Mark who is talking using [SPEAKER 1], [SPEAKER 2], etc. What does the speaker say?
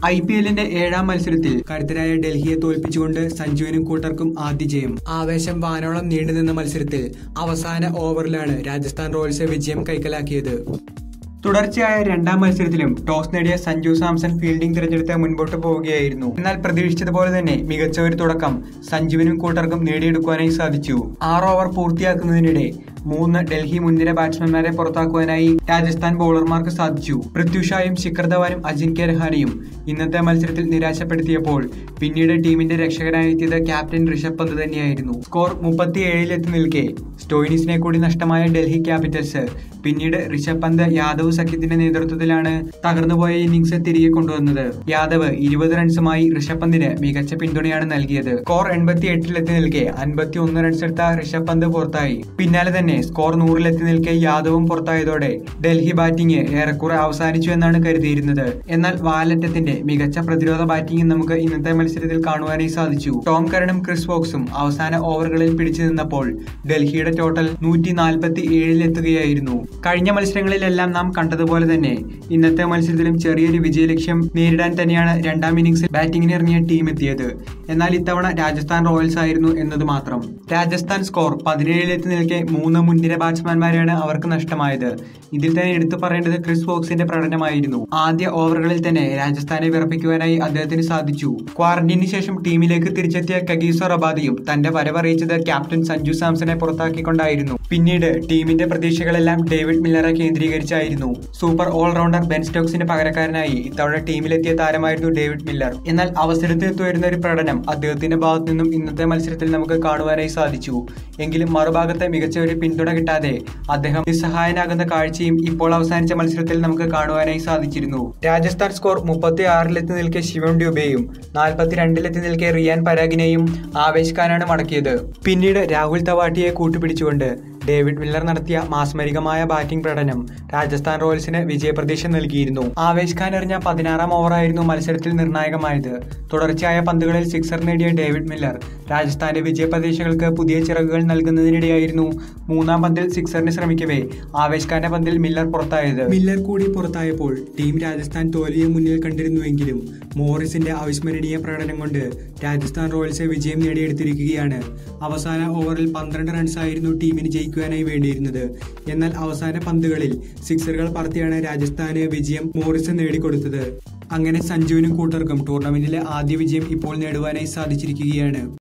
[SPEAKER 1] I P എല്ലിന്റെ ഏഴാം മത്സരത്തിൽ കരുത്തരായ ഡൽഹിയെ തോൽപ്പിച്ചുകൊണ്ട് സഞ്ജുവിനും കൂട്ടർക്കും ആദ്യ ജയം ആവേശം വാനോളം നീണ്ടുനിന്ന മത്സരത്തിൽ അവസാന ഓവറിലാണ് രാജസ്ഥാൻ റോയൽസ് വിജയം കൈക്കലാക്കിയത് തുടർച്ചയായ രണ്ടാം മത്സരത്തിലും ടോസ് നേടിയ സഞ്ജു സാംസൺ ഫീൽഡിംഗ് തിരഞ്ഞെടുത്ത് മുൻപോട്ട് പോവുകയായിരുന്നു എന്നാൽ പ്രതീക്ഷിച്ചതുപോലെ തന്നെ മികച്ച ഒരു തുടക്കം സഞ്ജുവിനും കൂട്ടർക്കും നേടിയെടുക്കുവാനായി സാധിച്ചു ആറ് ഓവർ പൂർത്തിയാക്കുന്നതിനിടെ മൂന്ന് ഡൽഹി മുൻനിര ബാറ്റ്സ്മാൻമാരെ പുറത്താക്കുവാനായി രാജസ്ഥാൻ ബൗളർമാർക്ക് സാധിച്ചു പൃഥ്വിഷായും ശിഖർ ധവാനും അജിൻക്യ രഹാനെയും ഇന്നത്തെ മത്സരത്തിൽ നിരാശപ്പെടുത്തിയപ്പോൾ പിന്നീട് ടീമിന്റെ രക്ഷകനായി എത്തിയത് ക്യാപ്റ്റൻ ഋഷഭ് പന്ത് തന്നെയായിരുന്നു സ്കോർ മുപ്പത്തിയേഴിലെത്തി നിൽക്കെ സ്റ്റോയിനിസിനെ കൂടി നഷ്ടമായ ഡൽഹി ക്യാപിറ്റൽസ് പിന്നീട് ഋഷഭ് പന്ത് യാദവ് സഖ്യത്തിന്റെ നേതൃത്വത്തിലാണ് തകർന്നുപോയ ഇന്നിംഗ്സ് തിരികെ കൊണ്ടുവന്നത് യാദവ് ഇരുപത് റൺസുമായി ഋഷഭ് പന്തിന് മികച്ച പിന്തുണയാണ് നൽകിയത് സ്കോർ എൺപത്തി എട്ടിലെത്തി നിൽക്കെ അൻപത്തി ഒന്ന് റൺസ് എടുത്ത ഋഷഭ് പന്ത് പുറത്തായി പിന്നാലെ തന്നെ സ്കോർ നൂറിലെത്തി നിൽക്കെ യാദവും പുറത്തായതോടെ ഡൽഹി ബാറ്റിംഗ് ഏറെക്കുറെ അവസാനിച്ചു എന്നാണ് കരുതിയിരുന്നത് എന്നാൽ വാലറ്റത്തിന്റെ മികച്ച പ്രതിരോധ ബാറ്റിംഗ് നമുക്ക് ഇന്നത്തെ മത്സരത്തിൽ കാണുവാനായി സാധിച്ചു ടോം കരണും ക്രിസ് വോക്സും അവസാന ഓവറുകളിൽ പിടിച്ചു നിന്നപ്പോൾ ഡൽഹിയുടെ ടോട്ടൽ നൂറ്റി നാൽപ്പത്തി ഏഴിലെത്തുകയായിരുന്നു കഴിഞ്ഞ മത്സരങ്ങളിലെല്ലാം നാം കണ്ടതുപോലെ തന്നെ ഇന്നത്തെ മത്സരത്തിലും ചെറിയൊരു വിജയലക്ഷ്യം നേരിടാൻ തന്നെയാണ് രണ്ടാം ഇന്നിംഗ്സിൽ ബാറ്റിംഗിന് ഇറങ്ങിയ ടീം എത്തിയത് എന്നാൽ ഇത്തവണ രാജസ്ഥാൻ റോയൽസ് ആയിരുന്നു എന്നത് മാത്രം രാജസ്ഥാൻ സ്കോർ പതിനേഴിലെത്തി നിൽക്കെ മൂന്ന് മുൻനിര ബാറ്റ്സ്മാൻമാരെയാണ് അവർക്ക് നഷ്ടമായത് ഇതിൽ തന്നെ എടുത്തു പറയേണ്ടത് ക്രിസ് വോക്സിന്റെ പ്രകടനമായിരുന്നു ആദ്യ ഓവറുകളിൽ തന്നെ രാജസ്ഥാനെ വിറപ്പിക്കുവാനായി അദ്ദേഹത്തിന് സാധിച്ചു ക്വാറന്റീനു ശേഷം ടീമിലേക്ക് തിരിച്ചെത്തിയ കഗീസോ റബാദിയും തന്റെ വരവറിയിച്ചത് ക്യാപ്റ്റൻ സഞ്ജു സാംസനെ പുറത്താക്കിക്കൊണ്ടായിരുന്നു പിന്നീട് ടീമിന്റെ പ്രതീക്ഷകളെല്ലാം ഡേവിഡ് മില്ലറെ കേന്ദ്രീകരിച്ചായിരുന്നു സൂപ്പർ ഓൾറൗണ്ടർ ബെൻ സ്റ്റോക്സിന് പകരക്കാരനായി ഇത്തവണ ടീമിലെത്തിയ താരമായിരുന്നു ഡേവിഡ് മില്ലർ എന്നാൽ അവസരത്തിൽ വരുന്ന ഒരു പ്രകടനം അദ്ദേഹത്തിന്റെ ഭാഗത്തു നിന്നും ഇന്നത്തെ മത്സരത്തിൽ നമുക്ക് കാണുവാനായി സാധിച്ചു എങ്കിലും മറുഭാഗത്തെ മികച്ച ഒരു പിന്തുണ കിട്ടാതെ അദ്ദേഹം നിസ്സഹായനാകുന്ന കാഴ്ചയും ഇപ്പോൾ അവസാനിച്ച മത്സരത്തിൽ നമുക്ക് കാണുവാനായി സാധിച്ചിരുന്നു രാജസ്ഥാൻ സ്കോർ മുപ്പത്തി ആറിലെത്തി നിൽക്കെ ശിവം ഡ്യൂബെയും നാൽപ്പത്തിരണ്ടിലെത്തി നിൽക്കെ റിയാൻ പരാഗിനെയും ആവേശ് ഖാനാണ് മടക്കിയത് പിന്നീട് രാഹുൽ തവാട്ടിയെ കൂട്ടുപിടിച്ചുകൊണ്ട് ഡേവിഡ് മില്ലർ നടത്തിയ മാസ്മരികമായ ബാറ്റിംഗ് പ്രകടനം രാജസ്ഥാൻ റോയൽസിന് വിജയപ്രതീക്ഷ നൽകിയിരുന്നു ആവേശ് ഖാൻ എറിഞ്ഞ പതിനാറാം ഓവറായിരുന്നു മത്സരത്തിൽ നിർണായകമായത് തുടർച്ചയായ പന്തുകളിൽ സിക്സർ നേടിയ ഡേവിഡ് മില്ലർ രാജസ്ഥാന്റെ വിജയപ്രതീക്ഷകൾക്ക് പുതിയ ചിറകുകൾ നൽകുന്നതിനിടെയായിരുന്നു മൂന്നാം പന്തിൽ സിക്സറിന് ശ്രമിക്കവേ ആവേശ് ഖാന്റെ പന്തിൽ മില്ലർ പുറത്തായത് മില്ലർ കൂടി പുറത്തായപ്പോൾ ടീം രാജസ്ഥാൻ തോൽവിയെ മുന്നിൽ കണ്ടിരുന്നുവെങ്കിലും മോറിസിന്റെ അവിസ്മരണീയ പ്രകടനം കൊണ്ട് രാജസ്ഥാൻ റോയൽസ് വിജയം നേടിയെടുത്തിരിക്കുകയാണ് അവസാന ഓവറിൽ പന്ത്രണ്ട് റൺസായിരുന്നു ടീമിന് ജയിക്കുവാനായി വേണ്ടിയിരുന്നത് എന്നാൽ അവസാന പന്തുകളിൽ സിക്സറുകൾ പറത്തിയാണ് രാജസ്ഥാന് വിജയം മോറിസ് നേടിക്കൊടുത്തത് അങ്ങനെ സഞ്ജുവിനും കൂട്ടർക്കും ടൂർണമെന്റിലെ ആദ്യ വിജയം ഇപ്പോൾ നേടുവാനായി സാധിച്ചിരിക്കുകയാണ്